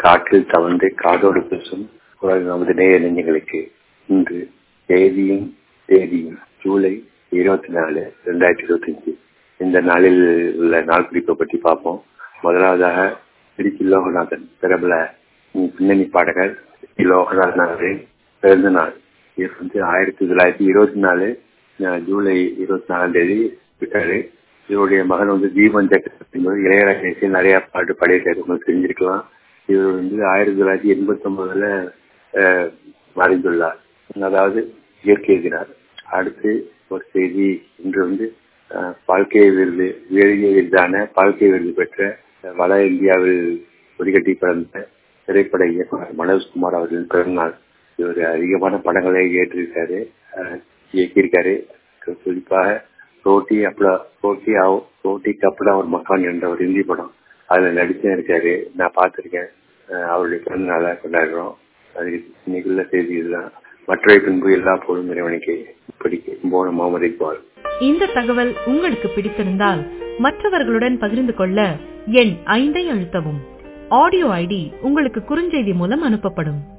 காற்றில் தவழ்ந்து காதோடு பேசும் குரல் நமது நேய நெஞ்சங்களுக்கு இன்று தேதியும் தேதியும் ஜூலை இருபத்தி நாலு ரெண்டாயிரத்தி இருபத்தி அஞ்சு இந்த நாளில் உள்ள நாள் குறிப்பை பற்றி பார்ப்போம் முதலாவதாக திருச்சி லோகநாதன் பிரபல பின்னணி பாடகர் திருச்சி லோகநாதன் அவரின் பிறந்த நாள் இவர் வந்து ஆயிரத்தி தொள்ளாயிரத்தி இருபத்தி நாலு ஜூலை இருபத்தி நாலாம் தேதி விட்டாரு இவருடைய மகன் வந்து தீபன் சக்கரவர்த்தி என்பது இளையராஜா இசையில் நிறைய பாட்டு பாடியிருக்காரு உங்களுக்கு தெரிஞ்சிருக்கலாம் இவர் வந்து ஆயிரத்தி தொள்ளாயிரத்தி எண்பத்தி ஒன்பதுல மறைந்துள்ளார் அதாவது இயற்கை இருக்கிறார் அடுத்து ஒரு செய்தி இன்று வந்து பால்கே விருது வேதிய விருதான பால்கே விருது பெற்ற வட இந்தியாவில் ஒடிகட்டி பிறந்த திரைப்பட இயக்குனர் மனோஜ்குமார் அவர்களின் பிறந்தநாள் இவர் அதிகமான படங்களை ஏற்றிருக்காரு இயக்கியிருக்காரு குறிப்பாக ரோட்டி அப்படா ரோட்டி ரோட்டி கப்படா ஒரு மக்கான் என்ற ஒரு ஹிந்தி படம் அதுல நடிச்சு இருக்காரு நான் பார்த்திருக்கேன் அவருடைய பிறந்த நாளா கொண்டாடுறோம் அது இன்னைக்குள்ள செய்தி இதுதான் மற்ற பின்பு எல்லா போலும் இறைவனுக்கு படிக்க போன மாமதை பால் இந்த தகவல் உங்களுக்கு பிடித்திருந்தால் மற்றவர்களுடன் பகிர்ந்து கொள்ள எண் ஐந்தை அழுத்தவும் ஆடியோ ஐடி உங்களுக்கு குறுஞ்செய்தி மூலம் அனுப்பப்படும்